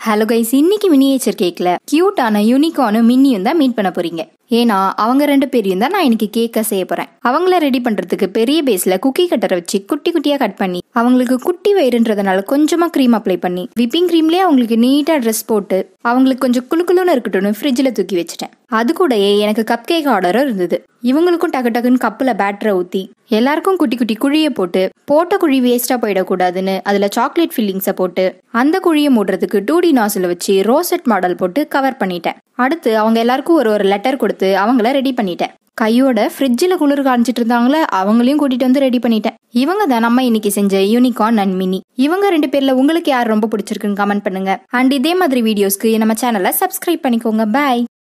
hello guys இன்னைக்கு miniature கேக்ல கியூட்டான யூனிகானும் மின்னியும் தான் மீட் பண்ண போறீங்க ஏன்னா அவங்க ரெண்டு பேரையும் தான் நான் இன்னைக்கு கேக்க செய்ய போறேன் அவங்கள ரெடி பண்றதுக்கு பெரிய பேஸ்ல குக்கி கட்டரை வச்சு குட்டி குட்டியா கட் பண்ணி அவங்களுக்கு குட்டி வயிறுன்றதுனால கொஞ்சமா க்ரீம் அப்ளை பண்ணி விப்பிங் க்ரீம்லயே அவங்களுக்கு நீட்டா ட்ரெஸ் போட்டு அவங்களுக்கு கொஞ்சம் குளு குளுன்னு இருக்கட்டும்னு ஃப்ரிட்ஜில் தூக்கி வச்சுட்டேன் அது கூடயே எனக்கு கப் கேக் ஆர்டரும் இருந்தது இவங்களுக்கும் டக்கு டக்குன்னு கப்பில் பேட்டரை ஊற்றி எல்லாருக்கும் குட்டி குட்டி குழியை போட்டு போட்ட குழி வேஸ்ட்டாக போயிடக்கூடாதுன்னு அதில் சாக்லேட் ஃபில்லிங்ஸை போட்டு அந்த குழியை மூடுறதுக்கு டூ டி நாசில் வச்சு ரோசெட் மாடல் போட்டு கவர் பண்ணிட்டேன் அடுத்து அவங்க எல்லாருக்கும் ஒரு ஒரு லெட்டர் கொடுத்து அவங்கள ரெடி பண்ணிட்டேன் கையோட ஃப்ரிட்ஜில் குளிர் காணிச்சிட்டு இருந்தாங்களே அவங்களையும் கூட்டிட்டு வந்து ரெடி பண்ணிட்டேன் இவங்க தான் நம்ம இன்னைக்கு செஞ்ச யூனிகார்ன் அண்ட் மினி இவங்க ரெண்டு பேர்ல உங்களுக்கு யார் ரொம்ப பிடிச்சிருக்குன்னு கமெண்ட் பண்ணுங்க அண்ட் இதே மாதிரி வீடியோஸ்க்கு நம்ம சேனலை சப்ஸ்கிரைப் பண்ணிக்கோங்க பாய்